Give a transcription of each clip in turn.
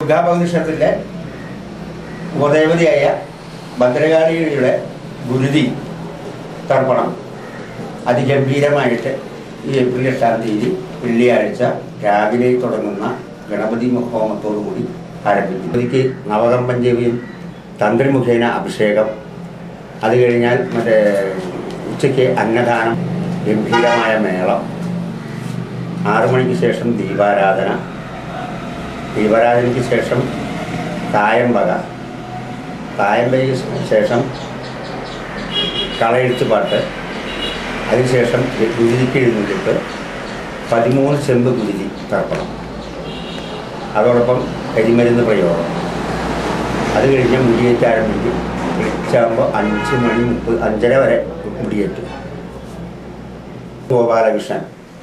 ദുർഗാഭഗവതി ക്ഷേത്രത്തിലെ ഉപദേവതയായ ഭദ്രകാളിയുടെ ഗുരുതി തർപ്പണം അതിഗംഭീരമായിട്ട് ഈ ഏപ്രിൽ എട്ടാം തീയതി വെള്ളിയാഴ്ച രാവിലെ തുടങ്ങുന്ന ഗണപതി ഹോമത്തോടുകൂടി ആരംഭിക്കും ഗണപതിക്ക് നവകമ്പം ചെവിയും തന്ത്രി മുഖേന അഭിഷേകം അത് കഴിഞ്ഞാൽ മറ്റേ ഉച്ചയ്ക്ക് അന്നദാനം ഗംഭീരമായ മേളം ആറു മണിക്ക് ശേഷം ദീപാരാധന ദീപാരാധനയ്ക്ക് ശേഷം തായമ്പക തായമ്പയ്ക്ക് ശേഷം കളയെഴുത്ത് പാട്ട് അതിനുശേഷം ഗുരുതിക്ക് എഴുന്നള്ളിട്ട് പതിമൂന്ന് ചെമ്പ് ഗുരുതി തർപ്പണം അതോടൊപ്പം കരിമരുന്ന് പ്രയോഗം അത് കഴിഞ്ഞ് മുടിയേറ്റ് ആരംഭിക്കും ഉച്ചയാകുമ്പോൾ അഞ്ച് മണി മുപ്പത് അഞ്ചര വരെ മുടിയേറ്റും ഗോപാലകൃഷ്ണൻ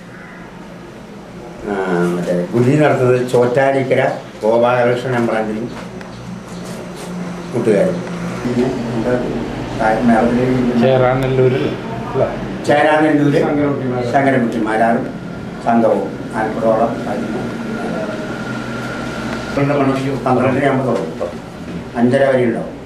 ആ, മറ്റേ ഗുരുതി നടത്തുന്നത് ചോറ്റാനിക്കര ഗോപാലകൃഷ്ണൻ അമ്പ്രാന്തിനും കൂട്ടുകാരും പിന്നെ എന്താ താഴെ മേളത്തിലേക്ക് ചേറാനല്ലൂരിൽ അല്ല ചേരാനെല്ലൂര് ശങ്കരൻകുട്ടിമാരാർ. ശങ്കരൻകുട്ടിമാരാറും സംഘവും നാൽപ്പതോളം പന്ത്രണ്ട് മണിക്ക് പന്ത്രണ്ടര ആകുമ്പോൾ തുടങ്ങും അഞ്ചര വരെ ഉണ്ടാവും